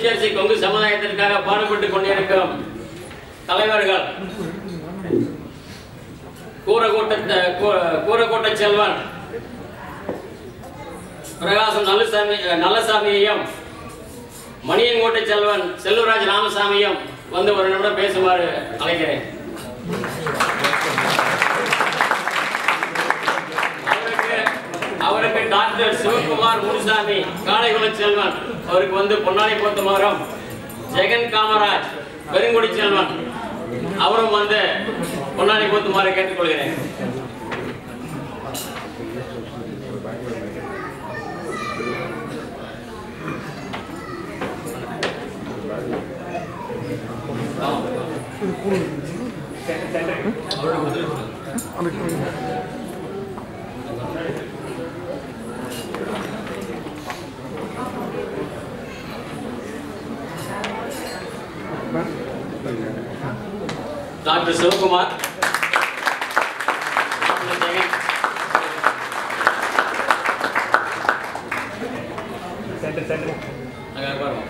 Jersey Kongu சமுதாயத்திற்காக பாடுபட்டுக் கொண்டிருக்கும் தலைவர்கள் கூரகோட்ட கூரகோட்ட செல்வன் பிரகாசம் நல்லசாமி நல்லசாமியையும் மணியங்கோட்டை செல்வன் செல்வராஜ் ராமசாமியும் வந்து ஒரு நிமிடம் பேசுமாறு அழைக்கிறேன் அவருக்கு அவருக்கு டாக்டர் சிவகுமார் முனுசாமி காளைகுல செல்வன் அவருக்கு வந்து பொன்னாடி போத்து மரம் ஜெகன் காமராஜ் பெருங்குடி செல்வன் அவரும் வந்து பொன்னாடி போத்துமாறு கேட்டுக்கொள்கிறேன் டாக்டர் சிவகுமார் டாக்டர் ஜெகன் அங்க பாருங்க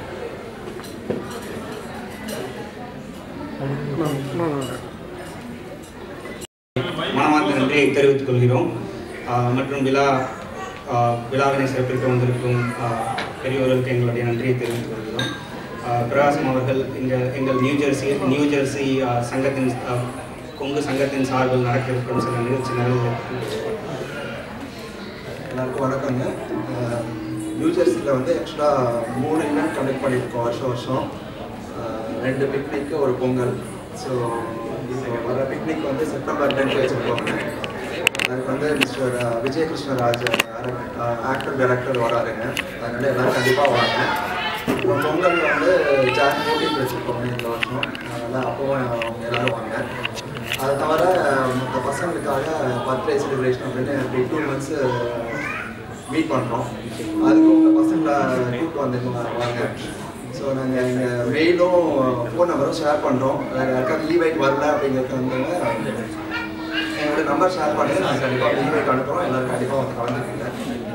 மனமார்ந்த நன்றியை தெரிவித்துக் கொள்கிறோம் ஆஹ் மற்றும் விழா ஆஹ் விழாவினை சிறப்பிக்க வந்திருக்கும் ஆஹ் பெரியவர்களுக்கு எங்களுடைய நன்றியை தெரிவித்துக் கொள்கிறோம் ஆஹ் பிரகாசம் அவர்கள் எங்கள் எங்கள் நியூ ஜெர்சி நியூ ஜெர்சி ஆஹ் சங்கத்தின் ஆஹ் கொங்கு சங்கத்தின் சார்பில் நடக்க இருக்கும் சில நிகழ்ச்சி நிறைவு எல்லாருக்கும் வணக்கங்க அஹ் நியூ ஜெர்சியில் வந்து ஆக்சுவலாக மூணு இவெண்ட் கண்டக்ட் பண்ணியிருக்கோம் வருஷம் வருஷம் அஹ் ரெண்டு பிக்னிக்கு ஒரு பொங்கல் ஸோ இப்போ வர பிக்னிக் வந்து செப்டம்பர் டென்த் வச்சுருக்கோங்க அதுக்கு வந்து mister Vijaya Krishnaraj actor director வராருங்க அதனால எல்லாரும் கண்டிப்பாக வாங்க அப்புறம் பொங்கல் வந்து ஜான் ஃபோர்டீன் வச்சுருக்கோங்க இந்த வருஷம் அதனால் அப்போவும் அவங்க எல்லாரும் வாங்க அது தவிர மற்ற பசங்களுக்காக பர்த்டே செலிப்ரேஷன் அப்படின்னு இப்படி டூ மந்த்ஸு மீட் பண்ணுறோம் அதுக்கு உங்கள் பசங்களை கூப்பிட்டு வந்து வாங்க ஸோ நாங்கள் எங்கள் மெயிலும் ஃபோன் நம்பரும் ஷேர் பண்ணுறோம் வேறு யாருக்காவது லீவ் ஆகிட்டு வரல அப்படிங்கிறது வந்து எங்களோட நம்பர் ஷேர் பண்ணி நாங்கள் கண்டிப்பாக லீவ் ஆகிட்டு அனுப்புகிறோம் எல்லோரும் கண்டிப்பாக வந்து கலந்துக்கங்க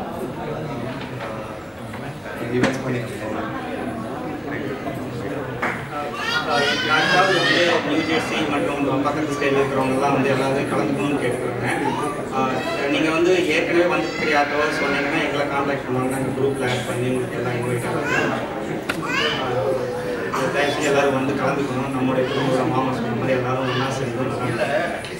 ஈவெண்ட்ஸ் பண்ணிட்டு இருக்கோம் யாருக்காவது வந்து நியூ ஜெர்சி மற்றும் பக்கத்து ஸ்டேட்டில் இருக்கிறவங்கலாம் வந்து எல்லாரும் கலந்துக்கணும்னு கேட்டுக்கிறேன் நீங்கள் வந்து ஏற்கனவே வந்துருக்கிற யார்ட்டோ சொன்னீங்கன்னா எங்களை கான்டாக்ட் பண்ணுவாங்க நாங்கள் குரூப்பில் ஆட் பண்ணி உங்களுக்கு எல்லாம் இன்வைட் ஆகிறோம் தயவுசெய்து எல்லாரும் வந்து கலந்துக்கணும் நம்முடைய குடும்ப மாமா சொன்ன மாதிரி எல்லாரும் ஒன்றா சேர்ந்து நல்லா